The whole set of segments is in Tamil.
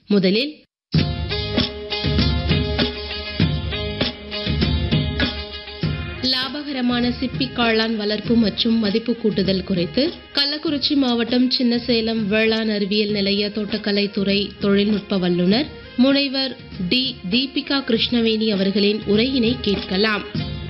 முதலில் லாபகரமான சிப்பி காளான் வளர்ப்பு மற்றும் மதிப்பு கூட்டுதல் குறித்து கள்ளக்குறிச்சி மாவட்டம் சின்னசேலம் வேளாண் அறிவியல் நிலைய தோட்டக்கலை துறை தொழில்நுட்ப வல்லுநர் முனைவர் டி தீபிகா கிருஷ்ணவேணி அவர்களின் உரையினை கேட்கலாம்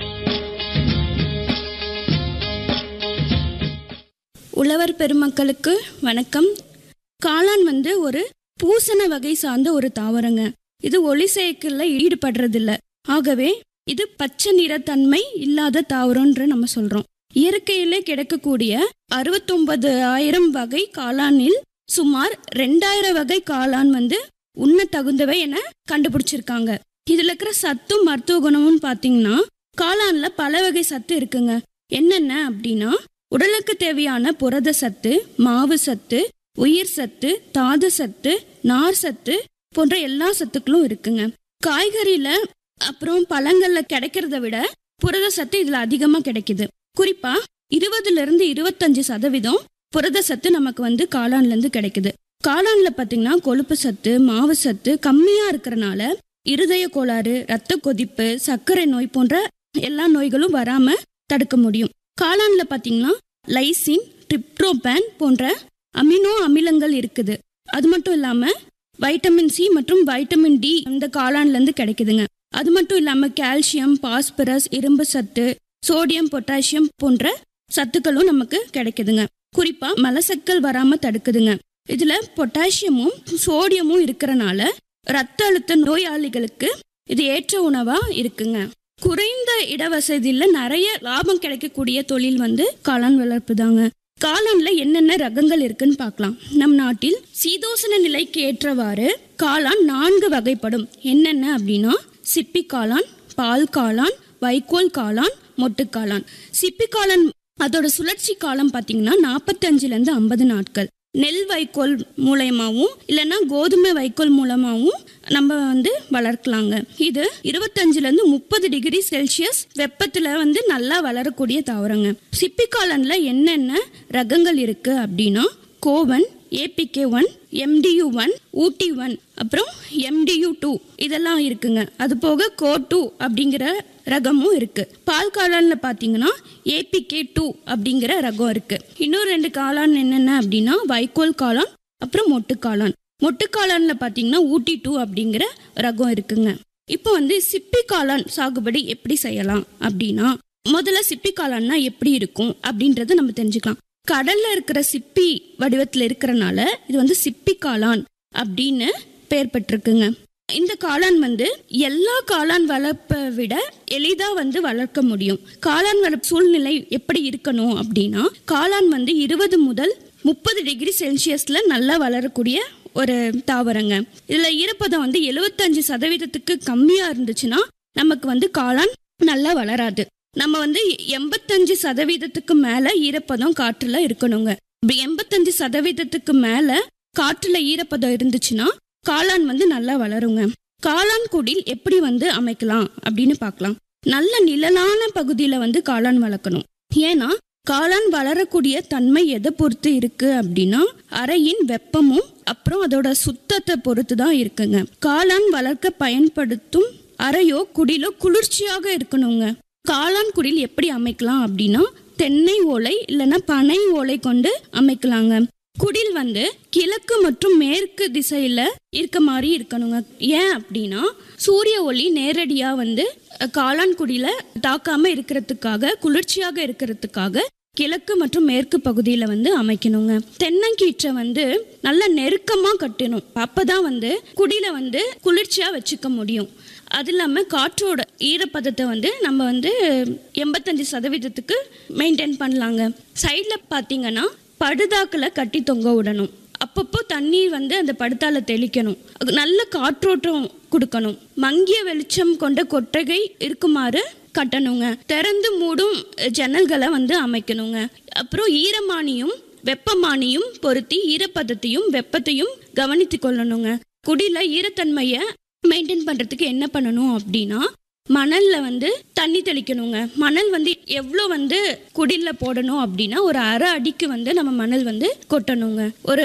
உழவர் பெருமக்களுக்கு வணக்கம் காளான் வந்து ஒரு பூசண வகை சார்ந்த ஒரு தாவரங்க இது ஒளி சேர்க்கல ஈடுபடுறதில்ல ஆகவே இது பச்சை நிறத்தன்மை இல்லாத தாவரம்ன்ற நம்ம சொல்றோம் இயற்கையிலே கிடைக்கக்கூடிய அறுபத்தொன்பது ஆயிரம் வகை காளானில் சுமார் ரெண்டாயிரம் வகை காளான் வந்து உண்ண தகுந்தவை என கண்டுபிடிச்சிருக்காங்க இதுல இருக்கிற சத்தும் மருத்துவ குணமும் பாத்தீங்கன்னா காளான்ல பல வகை சத்து இருக்குங்க என்னென்ன அப்படின்னா உடலுக்கு தேவையான புரத சத்து மாவு சத்து உயிர் சத்து தாது சத்து நார் சத்து போன்ற எல்லா சத்துக்களும் இருக்குங்க காய்கறியில அப்புறம் பழங்கள்ல கிடைக்கிறத விட புரத சத்து இதுல அதிகமா கிடைக்குது குறிப்பா இருபதுல இருந்து இருபத்தஞ்சு சதவீதம் புரத சத்து நமக்கு வந்து காளான்ல இருந்து கிடைக்குது காளான்ல பாத்தீங்கன்னா கொழுப்பு சத்து மாவு சத்து கம்மியா இருக்கிறனால இருதய கோளாறு ரத்த கொதிப்பு சர்க்கரை நோய் போன்ற எல்லா நோய்களும் வராம தடுக்க முடியும் காளான்ல பாத்தீங்கன்னா லைசின் ட்ரிப்டோபேன் போன்ற அமினோ அமிலங்கள் இருக்குது அது மட்டும் இல்லாம வைட்டமின் சி மற்றும் வைட்டமின் டி இந்த காளான்ல இருந்து கிடைக்குதுங்க அது மட்டும் இல்லாம கால்சியம் பாஸ்பரஸ் இரும்பு சத்து சோடியம் பொட்டாசியம் போன்ற சத்துக்களும் நமக்கு கிடைக்குதுங்க குறிப்பா மலசக்கல் வராம தடுக்குதுங்க இதுல பொட்டாசியமும் சோடியமும் இருக்கிறனால ரத்த அழுத்த நோயாளிகளுக்கு இது ஏற்ற உணவா இருக்குங்க குறைந்த இடவசதியில நிறைய லாபம் கிடைக்கக்கூடிய தொழில் வந்து காளான் வளர்ப்பு தாங்க காளான்ல என்னென்ன ரகங்கள் இருக்குன்னு பார்க்கலாம் நம் நாட்டில் சீதோசன நிலைக்கு ஏற்றவாறு காளான் நான்கு வகைப்படும் என்னென்ன அப்படின்னா சிப்பி காளான் பால் காளான் வைக்கோல் காளான் மொட்டு காளான் சிப்பி காளான் அதோட சுழற்சி காலம் பார்த்தீங்கன்னா நாற்பத்தஞ்சுல இருந்து ஐம்பது நாட்கள் நெல் வைக்கோல் மூலயமாவும் இல்லைன்னா கோதுமை வைக்கோல் மூலமாவும் நம்ம வந்து வளர்க்கலாங்க இது இருபத்தஞ்சுல இருந்து முப்பது டிகிரி செல்சியஸ் வெப்பத்துல வந்து நல்லா வளரக்கூடிய தாவரங்க சிப்பி காளான்ல என்னென்ன ரகங்கள் இருக்கு அப்படின்னா கோவன் APK one MDU one Ooty one அப்புறம் எம்டியூ டூ இதெல்லாம் இருக்குங்க அது போக கோ டூ அப்படிங்கிற ரகமும் இருக்கு பால் காளான்ல பாத்தீங்கன்னா ஏபிகே டூ அப்படிங்கிற ரகம் இருக்கு இன்னும் ரெண்டு காளான் என்னென்ன அப்படின்னா வைக்கோல் காளான் அப்புறம் மொட்டு காளான் மொட்டு காளான்ல பாத்தீங்கன்னா ஊட்டி டூ அப்படிங்கிற ரகம் இருக்குங்க இப்போ வந்து சிப்பி காளான் சாகுபடி எப்படி செய்யலாம் அப்படின்னா முதல்ல சிப்பி காளான்னா எப்படி இருக்கும் அப்படின்றத நம்ம தெரிஞ்சுக்கலாம் கடல்ல இருக்கிற சிப்பி வடிவத்துல இருக்கிறனால இது வந்து சிப்பி காளான் அப்படின்னு பெயர் பெற்றிருக்குங்க இந்த காளான் வந்து எல்லா காளான் வளர்ப்பை விட எளிதா வந்து வளர்க்க முடியும் காளான் வளர்ப்பு சூழ்நிலை எப்படி இருக்கணும் அப்படின்னா காளான் வந்து இருபது முதல் முப்பது டிகிரி செல்சியஸ்ல நல்லா வளரக்கூடிய ஒரு தாவரங்க இதுல ஈரப்பதம் வந்து எழுபத்தஞ்சு சதவீதத்துக்கு கம்மியா இருந்துச்சுன்னா நமக்கு வந்து காளான் நல்லா வளராது நம்ம வந்து எண்பத்தஞ்சு சதவீதத்துக்கு மேல ஈரப்பதம் காற்றுல இருக்கணுங்க இப்படி எண்பத்தஞ்சு சதவீதத்துக்கு மேல காற்றுல ஈரப்பதம் இருந்துச்சுன்னா காளான் வந்து நல்லா வளருங்க காளான் குடில் எப்படி வந்து அமைக்கலாம் அப்படின்னு பார்க்கலாம் நல்ல நிழலான பகுதியில வந்து காளான் வளர்க்கணும் ஏன்னா காளான் வளரக்கூடிய தன்மை எதை பொறுத்து இருக்கு அப்படின்னா அறையின் வெப்பமும் அப்புறம் அதோட சுத்தத்தை பொறுத்து தான் இருக்குங்க காளான் வளர்க்க பயன்படுத்தும் அறையோ குடிலோ குளிர்ச்சியாக இருக்கணுங்க காளான் குடில் எப்படி அமைக்கலாம் அப்படின்னா தென்னை ஓலை இல்லைன்னா பனை ஓலை கொண்டு அமைக்கலாங்க குடில் வந்து கிழக்கு மற்றும் மேற்கு திசையில இருக்க மாதிரி இருக்கணுங்க ஏன் அப்படின்னா சூரிய ஒளி நேரடியா வந்து காளான் குடில தாக்காம இருக்கிறதுக்காக குளிர்ச்சியாக இருக்கிறதுக்காக கிழக்கு மற்றும் மேற்கு பகுதியில வந்து அமைக்கணுங்க தென்னங்கீற்றை வந்து நல்ல நெருக்கமா கட்டணும் அப்பதான் வந்து குடில வந்து குளிர்ச்சியா வச்சுக்க முடியும் அது இல்லாமல் காற்றோட ஈரப்பதத்தை வந்து நம்ம வந்து எண்பத்தஞ்சு சதவீதத்துக்கு மெயின்டைன் பண்ணலாங்க சைடில் பார்த்தீங்கன்னா படுதாக்கில் கட்டி தொங்க விடணும் அப்பப்போ தண்ணீர் வந்து அந்த படுத்தால தெளிக்கணும் நல்ல காற்றோட்டம் கொடுக்கணும் மங்கிய வெளிச்சம் கொண்ட கொட்டகை இருக்குமாறு கட்டணுங்க திறந்து மூடும் ஜன்னல்களை வந்து அமைக்கணுங்க அப்புறம் ஈரமானியும் வெப்பமானியும் பொருத்தி ஈரப்பதத்தையும் வெப்பத்தையும் கவனித்து கொள்ளணுங்க குடியில ஈரத்தன்மையை மெயின்டைன் பண்ணுறதுக்கு என்ன பண்ணணும் அப்படின்னா மணல்ல வந்து தண்ணி தெளிக்கணுங்க மணல் வந்து எவ்வளோ வந்து குடில்ல போடணும் அப்படின்னா ஒரு அரை அடிக்கு வந்து நம்ம மணல் வந்து கொட்டணுங்க ஒரு